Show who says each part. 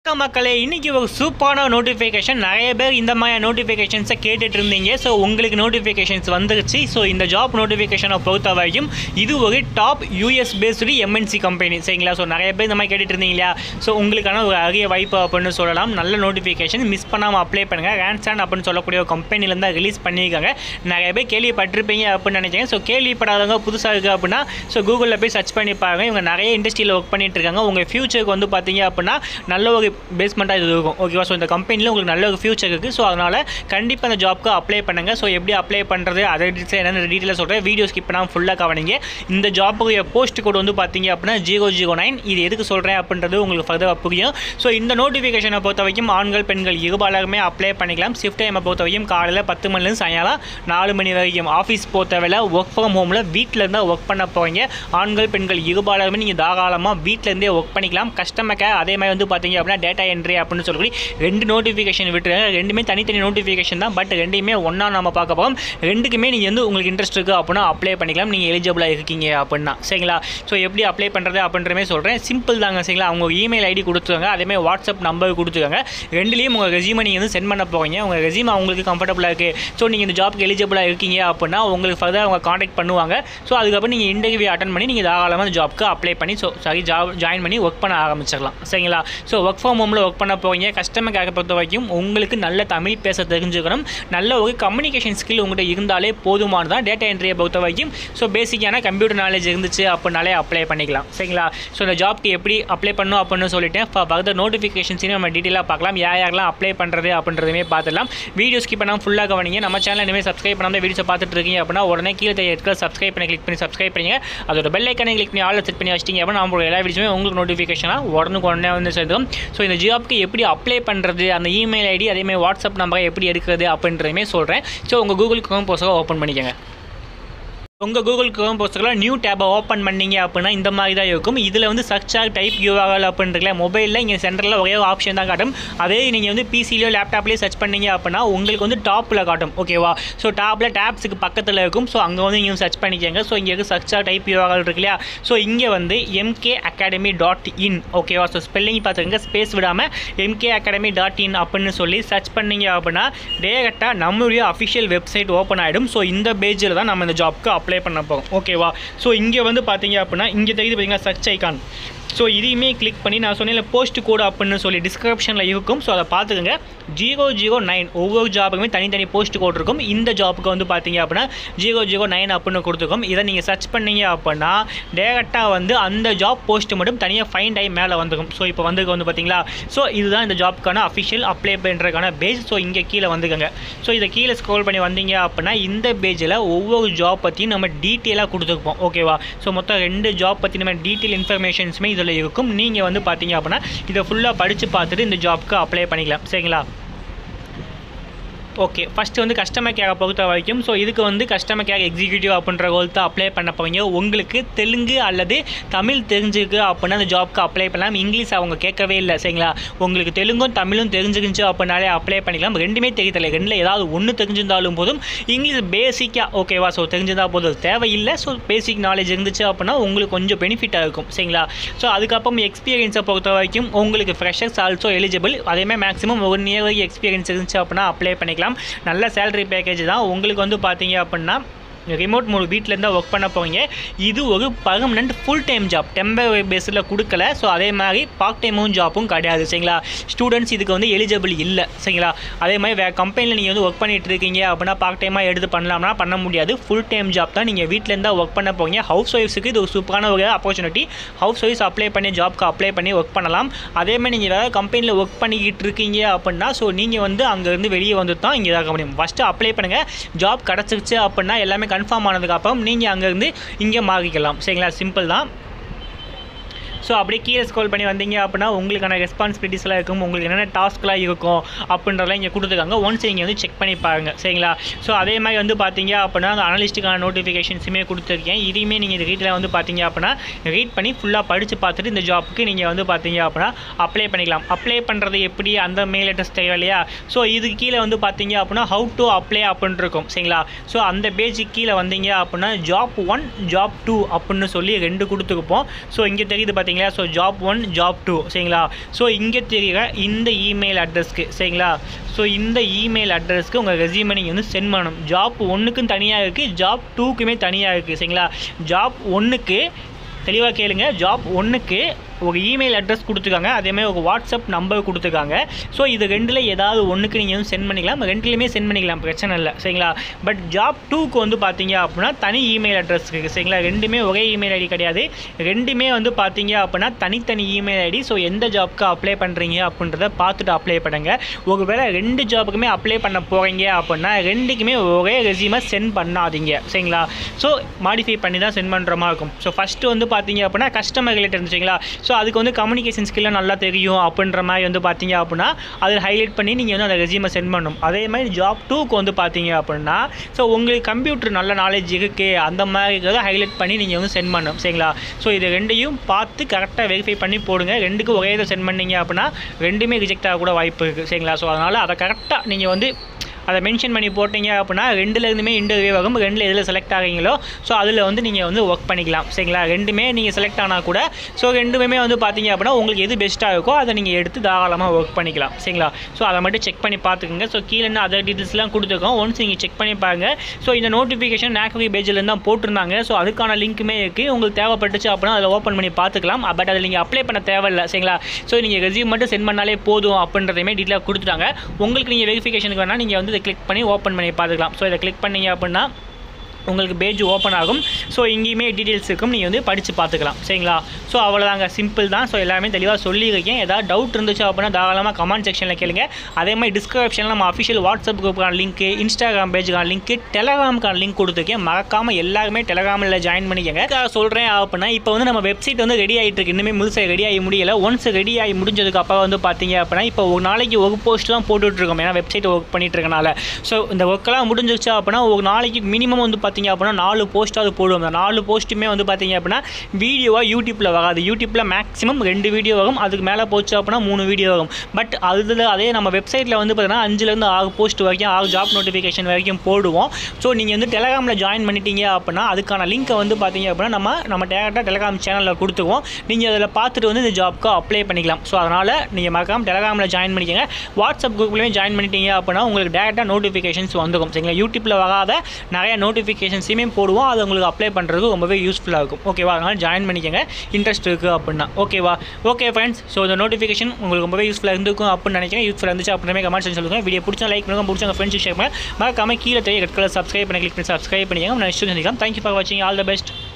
Speaker 1: வணக்கம் மக்களே இன்னைக்கு ஒரு சூப்பரான நோட்டிஃபிகேஷன் நிறைய பேர் இந்த மாதிரி நோட்டிஃபிகேஷன்ஸை கேட்டுட்டு இருந்தீங்க ஸோ உங்களுக்கு நோட்டிஃபிகேஷன்ஸ் வந்துருச்சு ஸோ இந்த ஜாப் நோட்டிஃபிகேஷனை பொறுத்த வரைக்கும் இது ஒரு top US based MNC company சரிங்களா ஸோ நிறைய பேர் இந்த மாதிரி கேட்டுட்டு இருந்தீங்க இல்லையா ஸோ உங்களுக்கான ஒரு அரிய வாய்ப்பு அப்படின்னு சொல்லலாம் நல்ல நோட்டிஃபிகேஷன் மிஸ் பண்ணாமல் அப்ளை பண்ணுங்கள் ரேன்சான் அப்படின்னு சொல்லக்கூடிய ஒரு கம்பெனிலேருந்து தான் ரிலீஸ் பண்ணியிருக்காங்க நிறைய பேர் கேள்விப்பட்டிருப்பீங்க அப்படின்னு நினைக்கிறேன் ஸோ கேள்விப்படாதவங்க புதுசாக இருக்குது அப்படின்னா ஸோ கூகுளில் போய் சர்ச் பண்ணி பாருங்க இவங்க நிறைய இண்டஸ்ட்ரியில் ஒர்க் பண்ணிட்டு இருக்காங்க உங்கள் ஃபியூச்சருக்கு வந்து பார்த்தீங்க அப்படின்னா நல்ல ஒரு பேஸ்மெண்ட்டாக இது இருக்கும் ஓகேவா ஸோ இந்த கம்பெனியில் உங்களுக்கு நல்ல ஒரு ஃபியூச்சர் இருக்குது ஸோ அதனால் கண்டிப்பாக அந்த ஜாப்க்கு அப்ளை பண்ணுங்கள் ஸோ எப்படி அப்ளை பண்ணுறது அதை டீட்டெயில் என்னென்ன டீட்டெயிலாக சொல்கிறேன் வீடியோ ஸ்கிப் பண்ணாமல் ஃபுல்லாக கவனிங்க இந்த ஜாப்புக்கு போஸ்ட் கோட் வந்து பார்த்தீங்க அப்படின்னா ஜீரோ ஜீரோ நைன் இது எதுக்கு சொல்கிறேன் அப்படின்றது உங்களுக்கு ஃபர்தராக புரியும் ஸோ இந்த நோட்டிஃபிகேஷனை பொறுத்த வரைக்கும் ஆண்கள் பெண்கள் இருபாலருமே அப்ளை பண்ணிக்கலாம் ஷிஃப்ட் டைமை பொறுத்த வரைக்கும் காலையில் பத்து மணிலேருந்து சாயங்காலம் நாலு மணி வரைக்கும் ஆஃபீஸ் பொறுத்தவரை ஒர்க் ஃப்ரம் ஹோமில் வீட்டில் இருந்தால் ஒர்க் பண்ண போவீங்க ஆண்கள் பெண்கள் இருபாலருமே நீங்கள் தாராளமாக வீட்டிலேருந்தே ஒர்க் பண்ணிக்கலாம் கஸ்டமர் கேர் அதே மாதிரி வந்து பார்த்தீங்க அப்படின்னா டேட்டா என்ட்ரி அப்படின்னு சொல்லி ரெண்டு நோட்டிஃபிகேஷன் விட்டுருங்க ரெண்டுமே தனித்தனி நோட்டிஃபிகேஷன் தான் பட் ரெண்டையுமே ஒன்றா நம்ம பார்க்க போகிறோம் ரெண்டுக்குமே நீங்கள் வந்து உங்களுக்கு இன்ட்ரெஸ்ட் இருக்குது அப்படின்னா அப்ளை பண்ணிக்கலாம் நீங்கள் எலிஜிபிளாக இருக்கீங்க அப்படின்னா சரிங்களா ஸோ எப்படி அப்ளை பண்ணுறது அப்படின்றமே சொல்கிறேன் சிம்பிள் தாங்க சரிங்களா அவங்க இமெயில் ஐடி கொடுத்துருங்க அதேமாதிரி வாட்ஸ்அப் நம்பர் கொடுத்துருங்க ரெண்டுலேயும் உங்கள் ரெசியூமை நீங்கள் வந்து சென்ட் பண்ண போகிறீங்க உங்கள் ரெசியூம் அவங்களுக்கு கம்ஃபர்டபுளாக இருக்குது ஸோ நீங்கள் இந்த ஜாப்க்கு எலிஜிபிளாக இருக்கீங்க அப்படின்னா உங்களுக்கு ஃபர்தர் அவங்க காண்டாக்ட் பண்ணுவாங்க ஸோ அதுக்கப்புறம் நீங்கள் இன்டர்வியூ அட்டன் பண்ணி நீங்கள் தாராளமாக அந்த ஜாப்க்கு அப்ளை பண்ணி ஸோ சாரி ஜாப் ஜாயின் பண்ணி ஒர்க் பண்ண ஆரம்பிச்சிடலாம் சரிங்களா ஸோ ஒர்க் ஃப்ரம் ஹோமில் ஒர்க் பண்ண போகிறீங்க கஸ்டமர் கேரை பொறுத்த வரைக்கும் உங்களுக்கு நல்ல தமிழ் பேச தெரிஞ்சுக்கணும் நல்ல ஒரு கம்யூனிகேஷன் ஸ்கில் உங்கள்கிட்ட இருந்தாலே போதுமானதான் டேட்டா என்ட்ரியை பொறுத்த வரைக்கும் ஸோ பேசிக்கான கம்ப்யூட்டர் நாலேஜ் இருந்துச்சு அப்படின்னாலே அப்ளை பண்ணிக்கலாம் சரிங்களா ஸோ இந்த ஜாப்க்கு எப்படி அப்ளை பண்ணணும் அப்படின்னு சொல்லிட்டேன் ஃபர்தர் நோட்டிஃபிகேஷன்ஸையும் நம்ம டீட்டெயிலாக பார்க்கலாம் யார் யாரெல்லாம் அப்ளை பண்ணுறது அப்படின்றதுமே பார்த்துலாம் வீடியோ ஸ்கிப் பண்ணாமல் ஃபுல்லாக கவனிங்க நம்ம சேனல் இனிமேல் சப்ஸ்கிரைப் பண்ணாமல் வீடியோஸை பார்த்துட்டு இருக்கீங்க அப்படின்னா உடனே கீழே இருக்கிற சப்ஸ்கிரைப் பண்ணி கிளிக் பண்ணி சப்ஸ்கிரைப் பண்ணுங்க அதோட பெல் ஐக்கனை கிளிக் பண்ணி ஆல் செட் பண்ணி வச்சிட்டிங்க அப்படின்னா நம்ம எல்லா வீடியோஸுமே உங்களுக்கு நோட்டிஃபிகேஷனாக உடனுக்கு உடனே வந்து சேர்ந்துடும் ஸோ இந்த ஜாப்க்கு எப்படி அப்ளை பண்ணுறது அந்த இமெயில் ஐடி அதேமாதிரி வாட்ஸ்அப் நம்பரை எப்படி எடுக்கிறது அப்படின்றதுமே சொல்கிறேன் ஸோ உங்கள் கூகுள் க்ரோம் போஸ்டரை ஓப்பன் பண்ணிக்கோங்க உங்கள் கூகுள் க்ரோம் போஸ்டரில் நியூ டேப்பை ஓப்பன் பண்ணீங்க அப்படின்னா இந்த மாதிரி தான் இருக்கும் இதில் வந்து சர்ச் ஆர் டைப் யூஆர்எல் அப்படின்றதுல மொபைலில் இங்கே சென்டரில் ஒரே ஒரு ஆப்ஷன் தான் காட்டும் அதே நீங்கள் வந்து பிசிலையோ லேப்டாப்லேயோ சர்ச் பண்ணீங்க அப்படின்னா உங்களுக்கு வந்து டாப்பில் காட்டும் ஓகேவா ஸோ டாப்பில் டேப்ஸுக்கு பக்கத்தில் இருக்கும் ஸோ அங்கே வந்து நீங்கள் சர்ச் பண்ணிக்கோங்க ஸோ இங்கே இருக்கு சர்ச் ஆர் டைப் யூஆர்எல் இருக்கு இல்லையா ஸோ இங்கே வந்து எம்கே அகாடமி டாட் இன் ஓகேவா ஸோ ஸ்பெல்லிங் பார்த்துக்கங்க ஸ்பேஸ் விடாமல் எம்கே அகாடமி டாட் இன் அப்படின்னு சொல்லி சர்ச் பண்ணீங்க அப்படின்னா டேரெக்டாக நம்மளுடைய அஃபிஷியல் வெப்சைட் ஓப்பன் ஆகிடும் ஸோ இந்த பேஜில் தான் நம்ம இந்த ஜாப்க்கு அப்ளை பண்ண போகிறோம் ஓகேவா ஸோ இங்கே வந்து பார்த்தீங்க அப்படின்னா இங்கே தெரியுது பார்த்தீங்கன்னா சர்ச் ஐக்கான் ஸோ இதையுமே கிளிக் பண்ணி நான் சொன்னேன் போஸ்ட் கோடு அப்படின்னு சொல்லி டிஸ்கிரிப்ஷனில் இருக்கும் ஸோ அதை பார்த்துக்கோங்க ஜீரோ ஜீரோ நைன் ஒவ்வொரு ஜாபுக்குமே தனித்தனி போஸ்ட் கோட் இருக்கும் இந்த ஜாப்புக்கு வந்து பார்த்தீங்க அப்படின்னா ஜீரோ ஜீரோ நைன் அப்படின்னு கொடுத்துருக்கும் இதை நீங்கள் சர்ச் பண்ணீங்க அப்படின்னா டேரெக்டாக வந்து அந்த ஜாப் போஸ்ட் மட்டும் தனியாக ஃபைண்ட் ஆகி மேலே வந்துருக்கும் ஸோ இப்போ வந்து வந்து பார்த்தீங்களா ஸோ இதுதான் இந்த ஜாப்க்கான அஃபிஷியல் அப்ளை பண்ணுறதுக்கான பேஜ் ஸோ இங்கே கீழே வந்துக்கோங்க ஸோ இதை கீழே ஸ்க்ரோல் பண்ணி வந்தீங்க அப்படின்னா இந்த பேஜில் ஒவ்வொரு ஜாப் பற்றியும் நம்ம டீட்டெயிலாக கொடுத்துருப்போம் ஓகேவா ஸோ மொத்தம் ரெண்டு ஜாப் பற்றி நம்ம டீட்டெயில் இன்ஃபர்மேஷன்ஸுமே இதில் இருக்கும் நீங்கள் வந்து பார்த்தீங்க அப்படின்னா இதை ஃபுல்லாக படித்து பார்த்துட்டு இந்த ஜாப்க்கு அப்ளை பண்ணிக்கலாம் சரிங்களா ஓகே ஃபஸ்ட்டு வந்து கஸ்டமர் கேரை பொறுத்த வரைக்கும் ஸோ இதுக்கு வந்து கஸ்டமர் கேர் எக்ஸிக்யூட்டிவ் அப்படின்ற ரோல் தான் அப்ளை பண்ண போவீங்க உங்களுக்கு தெலுங்கு அல்லது தமிழ் தெரிஞ்சிருக்கு அப்படின்னா அந்த ஜாப்க்கு அப்ளை பண்ணலாம் இங்கிலீஷ் அவங்க கேட்கவே இல்லை சரிங்களா உங்களுக்கு தெலுங்கும் தமிழும் தெரிஞ்சிருந்துச்சு அப்படின்னாலே அப்ளை பண்ணிக்கலாம் ரெண்டுமே தெரியல ரெண்டில் ஏதாவது ஒன்று தெரிஞ்சிருந்தாலும் போதும் இங்கிலீஷ் பேசிக்காக ஓகேவா ஸோ தெரிஞ்சிருந்தால் போதும் தேவையில்லை ஸோ பேசிக் நாலேஜ் இருந்துச்சு அப்படின்னா உங்களுக்கு கொஞ்சம் பெனிஃபிட்டாக இருக்கும் சரிங்களா ஸோ அதுக்கப்புறம் எக்ஸ்பீரியன்ஸை பொறுத்த வரைக்கும் உங்களுக்கு ஃப்ரெஷர்ஸ் ஆல்சோ எலிஜிபிள் அதேமாதிரி மேக்ஸிமம் ஒரு நியர் எக்ஸ்பீரியன்ஸ் இருந்துச்சு அப்படின்னா அப்ளை பண்ணிக்கலாம் நல்ல சேலரி பேக்கேஜ் தான் உங்களுக்கு வந்து பார்த்தீங்க அப்படின்னா ரிமோட் மூணு வீட்டிலேருந்து ஒர்க் பண்ண போவீங்க இது ஒரு permanent full time job temporary பேஸில் கொடுக்கல ஸோ அதே மாதிரி பார்ட் டைமும் ஜாப்பும் கிடையாது சரிங்களா ஸ்டூடெண்ட்ஸ் இதுக்கு வந்து எலிஜிபிள் இல்லை சரிங்களா அதே மாதிரி வேறு கம்பெனியில் நீங்கள் வந்து ஒர்க் பண்ணிட்டு இருக்கீங்க அப்படின்னா பார்ட் டைமாக எடுத்து பண்ணலாம்னா பண்ண முடியாது ஃபுல் டைம் ஜாப் தான் நீங்கள் வீட்டிலேருந்து ஒர்க் பண்ண போவீங்க ஹவுஸ் ஒய்ஃப்ஸுக்கு இது ஒரு சூப்பரான ஒரு ஆப்பர்ச்சுனிட்டி ஹவுஸ் ஒய்ஃப்ஸ் அப்ளை பண்ணி ஜாப்க்கு அப்ளை பண்ணி ஒர்க் பண்ணலாம் அதே மாதிரி நீங்கள் வேறு கம்பெனியில் ஒர்க் பண்ணிக்கிட்டு இருக்கீங்க அப்படின்னா ஸோ நீங்கள் வந்து அங்கேருந்து வெளியே வந்து தான் இங்கே இதாக முடியும் ஃபஸ்ட்டு அப்ளை பண்ணுங்கள் ஜாப் கிடச்சிருச்சு அப்படின்னா எல்லாமே கன்ஃபார்ம் ஆனதுக்கப்புறம் நீங்கள் அங்கேருந்து இங்கே மாறிக்கலாம் சரிங்களா சிம்பிள் தான் ஸோ அப்படியே கீழே ஸ்க்ரோல் பண்ணி வந்தீங்க அப்படின்னா உங்களுக்கான ரெஸ்பான்சிபிலிட்டிஸ்லாம் இருக்கும் உங்களுக்கு என்னென்ன டாஸ்க்லாம் இருக்கும் அப்படின்றதெல்லாம் இங்கே கொடுத்துருக்காங்க ஒன்ஸ் நீங்கள் வந்து செக் பண்ணி பாருங்கள் சரிங்களா ஸோ அதே மாதிரி வந்து பார்த்தீங்க அப்படின்னா அந்த அனலிஸ்ட்டுக்கான நோட்டிஃபிகேஷன்ஸுமே கொடுத்துருக்கேன் இதையுமே நீங்கள் இந்த ரீட்டில் வந்து பார்த்தீங்க அப்படின்னா ரீட் பண்ணி ஃபுல்லாக படித்து பார்த்துட்டு இந்த ஜாப்புக்கு நீங்கள் வந்து பார்த்தீங்க அப்படின்னா அப்ளை பண்ணிக்கலாம் அப்ளை பண்ணுறது எப்படி அந்த மெயில் அட்ரஸ் தேவை இல்லையா ஸோ இது கீழே வந்து பார்த்தீங்க அப்படின்னா ஹவு டு அப்ளை அப்படின்னு இருக்கும் சரிங்களா ஸோ அந்த பேஜுக்கு கீழே வந்தீங்க அப்படின்னா ஜாப் ஒன் ஜாப் டூ அப்படின்னு சொல்லி ரெண்டு கொடுத்துருப்போம் ஸோ இங்கே தெரியுது பார்த்தீங்களா சரிங்களா so job one job two சரிங்களா ஸோ இங்கே தெரியுற இந்த இமெயில் அட்ரஸ்க்கு சரிங்களா ஸோ இந்த இமெயில் அட்ரஸ்க்கு உங்கள் ரெசியூமை நீங்கள் வந்து சென்ட் பண்ணணும் ஜாப் ஒன்றுக்கும் தனியாக இருக்குது ஜாப் டூக்குமே தனியாக இருக்குது சரிங்களா ஜாப் ஒன்றுக்கு தெளிவாக கேளுங்க ஜாப் ஒன்றுக்கு ஒரு இமெயில் அட்ரஸ் கொடுத்துருக்காங்க அதேமாதிரி ஒரு வாட்ஸ்அப் நம்பர் கொடுத்துருக்காங்க ஸோ இது ரெண்டில் ஏதாவது ஒன்றுக்கு நீங்கள் வந்து சென்ட் பண்ணிக்கலாம் ரெண்டுலேயுமே சென்ட் பண்ணிக்கலாம் பிரச்சனை இல்லை சரிங்களா பட் ஜாப் டூக்கு வந்து பார்த்தீங்க அப்படின்னா தனி இமெயில் அட்ரஸ் இருக்குது சரிங்களா ரெண்டுமே ஒரே இமெயில் ஐடி கிடையாது ரெண்டுமே வந்து பார்த்தீங்க அப்படின்னா தனித்தனி இமெயில் ஐடி ஸோ எந்த ஜாப்க்கு அப்ளை பண்ணுறீங்க அப்படின்றத பார்த்துட்டு அப்ளை பண்ணுங்க ஒருவேளை ரெண்டு ஜாப்புக்குமே அப்ளை பண்ண போகிறீங்க அப்படின்னா ரெண்டுக்குமே ஒரே ரெசியூமை சென்ட் பண்ணாதீங்க சரிங்களா ஸோ மாடிஃபை பண்ணி தான் சென்ட் பண்ணுற மாதிரி இருக்கும் ஸோ ஃபஸ்ட்டு வந்து பார்த்தீங்க அப்படின்னா கஸ்டமர் ரிலேட்டட் இருந்துச்சுங்களா ஸோ அதுக்கு வந்து கம்யூனிகேஷன் ஸ்கில்லாம் நல்லா தெரியும் அப்படின்ற மாதிரி வந்து பார்த்தீங்க அப்படின்னா அதில் ஹைலைட் பண்ணி நீங்கள் வந்து அந்த ரெசியூமை சென்ட் பண்ணணும் அதே மாதிரி ஜாப் டூக்கு வந்து பார்த்தீங்க அப்படின்னா ஸோ உங்களுக்கு கம்ப்யூட்டர் நல்ல நாலேஜ் இருக்குது அந்த மாதிரி இருக்கிறத ஹைலைட் பண்ணி நீங்கள் வந்து சென்ட் பண்ணணும் சரிங்களா ஸோ இது ரெண்டையும் பார்த்து கரெக்டாக வெரிஃபை பண்ணி போடுங்க ரெண்டுக்கும் ஒரே இதை சென்ட் பண்ணீங்க அப்படின்னா ரெண்டுமே ரிஜெக்ட் ஆக கூட வாய்ப்பு இருக்குது சரிங்களா ஸோ அதனால் அதை கரெக்டாக நீங்கள் வந்து அதை மென்ஷன் பண்ணி போட்டீங்க அப்படின்னா ரெண்டுலேருந்துமே இன்டர்வியூ ஆகும் ரெண்டில் எதில் செலக்ட் ஆகிறீங்களோ ஸோ அதில் வந்து நீங்கள் வந்து ஒர்க் பண்ணிக்கலாம் சரிங்களா ரெண்டுமே நீங்கள் செலக்ட் ஆனால் கூட ஸோ ரெண்டுமே வந்து பார்த்தீங்க அப்படின்னா உங்களுக்கு எது பெஸ்ட்டாக இருக்கோ அதை நீங்கள் எடுத்து தாராளமாக ஒர்க் பண்ணிக்கலாம் சரிங்களா ஸோ அதை மட்டும் செக் பண்ணி பார்த்துக்கோங்க ஸோ கீழே என்ன அதர் டீட்டெயில்ஸ்லாம் கொடுத்துருக்கோம் ஒன்ஸ் நீங்கள் செக் பண்ணி பாருங்க ஸோ இந்த நோட்டிஃபிகேஷன் நேக்கவி பேஜில் தான் போட்டிருந்தாங்க ஸோ அதுக்கான லிங்க்குமே இருக்குது உங்களுக்கு தேவைப்பட்டுச்சு அப்படின்னா அதில் ஓப்பன் பண்ணி பார்த்துக்கலாம் பட் அதில் நீங்கள் அப்ளை பண்ண தேவையில்லை சரிங்களா ஸோ நீங்கள் ரெசியூம் மட்டும் சென்ட் பண்ணாலே போதும் அப்படின்றதையுமே டீட்டெயிலாக கொடுத்துட்டாங்க உங்களுக்கு நீங்கள் வெரிஃபிகேஷனுக்கு வேணால் நீங்கள் வந்து இதை கிளிக் பண்ணி ஓப்பன் பண்ணி பார்த்துக்கலாம் ஸோ இதை கிளிக் பண்ணீங்க அப்படின்னா உங்களுக்கு பேஜ் ஓப்பன் ஆகும் ஸோ இங்கேயுமே டீட்டெயில்ஸ் இருக்கும் நீங்கள் வந்து படித்து பார்த்துக்கலாம் சரிங்களா ஸோ அவ்வளோதாங்க சிம்பிள் தான் ஸோ எல்லாமே தெளிவாக சொல்லியிருக்கேன் ஏதாவது டவுட் இருந்துச்சு அப்படின்னா தாராளமாக கமெண்ட் செக்ஷனில் கேளுங்க அதே மாதிரி டிஸ்கிரிப்ஷனில் நம்ம அஃபிஷியல் வாட்ஸ்அப் குரூப்புக்கான லிங்க்கு இன்ஸ்டாகிராம் பேஜுக்கான லிங்க்கு டெலகிராமுக்கான லிங்க் கொடுத்துருக்கேன் மறக்காமல் எல்லாருமே டெலகிராமில் ஜாயின் பண்ணிக்கங்க நான் சொல்கிறேன் அப்படின்னா இப்போ வந்து நம்ம வெப்சைட் வந்து ரெடி ஆகிட்டு இருக்கு இன்னுமே முழுசாக ரெடி ஆகி முடியல ஒன்ஸ் ரெடி ஆகி முடிஞ்சதுக்கு அப்புறம் வந்து பார்த்தீங்க அப்படின்னா இப்போ ஒரு நாளைக்கு ஒரு போஸ்ட் தான் போட்டுட்ருக்கோம் ஏன்னா வெப்சைட் ஒர்க் பண்ணிட்டு இருக்கனால ஸோ இந்த ஒர்க்கெல்லாம் முடிஞ்சிருச்சு அப்படின்னா ஒரு நாளைக்கு மினிமம் வந்து பார்த்தீங்க அப்படின்னா நாலு போஸ்ட்டாவது போடுவோம் அந்த நாலு போஸ்ட்டுமே வந்து பார்த்தீங்க அப்படின்னா வீடியோவாக யூடியூப்பில் வராது யூடியூப்பில் மேக்ஸிமம் ரெண்டு வீடியோ வரும் அதுக்கு மேலே போச்சு அப்படின்னா மூணு வீடியோ வரும் பட் அதில் அதே நம்ம வெப்சைட்டில் வந்து பார்த்தீங்கன்னா அஞ்சுலேருந்து ஆறு போஸ்ட் வரைக்கும் ஆறு ஜாப் நோட்டிஃபிகேஷன் வரைக்கும் போடுவோம் ஸோ நீங்கள் வந்து டெலகிராமில் ஜாயின் பண்ணிட்டீங்க அப்படின்னா அதுக்கான லிங்க்கை வந்து பார்த்தீங்க அப்படின்னா நம்ம நம்ம டேரெக்டாக டெலகிராம் சேனலில் கொடுத்துருவோம் நீங்கள் அதில் பார்த்துட்டு வந்து இந்த ஜாப்க்கு அப்ளை பண்ணிக்கலாம் ஸோ அதனால் நீங்கள் மறக்காம டெலகிராமில் ஜாயின் பண்ணிக்கங்க வாட்ஸ்அப் குரூப்லேயும் ஜாயின் பண்ணிட்டீங்க அப்படின்னா உங்களுக்கு டேரெக்டாக நோட்டிஃபிகேஷன்ஸ் வந்துடும் சரிங்களா யூடியூப்பில் வராத நிறைய நோட்டிஃபிகேஷன்ஸையுமே போடுவோம் அது உங்களுக்கு அப்ளை பண்ணுறதுக்கு ரொம்பவே யூஸ்ஃபுல்லாக இருக்கும் ஓகேவா அதனால் ஜாயின் பண்ணிக்கங்க இன்ட்ரெஸ்ட் இருக்குது அப்படின்னா ஓகேவா ஓகே ஃப்ரெண்ட்ஸ் ஸோ இந்த நோட்டிஃபிகேஷன் உங்களுக்கு ரொம்பவே யூஸ்ஃபுல்லாக இருந்திருக்கும் அப்படின்னு நினைக்கிறேன் யூஸ்ஃபுல்லாக இருந்துச்சு அப்படின்னா கமெண்ட்ஸ் சொல்லுங்கள் வீடியோ பிடிச்சா லைக் பண்ணுங்க பிடிச்ச உங்கள் ஃப்ரெண்ட்ஸ் ஷேர் பண்ணுங்க மறக்காம கீழே தெரிய ரெட் கலர் சப்ஸ்கிரைப் பண்ணி கிளிக் பண்ணி சப்ஸ்கிரைப் பண்ணிக்கோங்க நான் இஷ்டம் சந்திக்கலாம் தேங்க்யூ ஃபார் வாட்சிங் ஆல் த பெஸ்ட்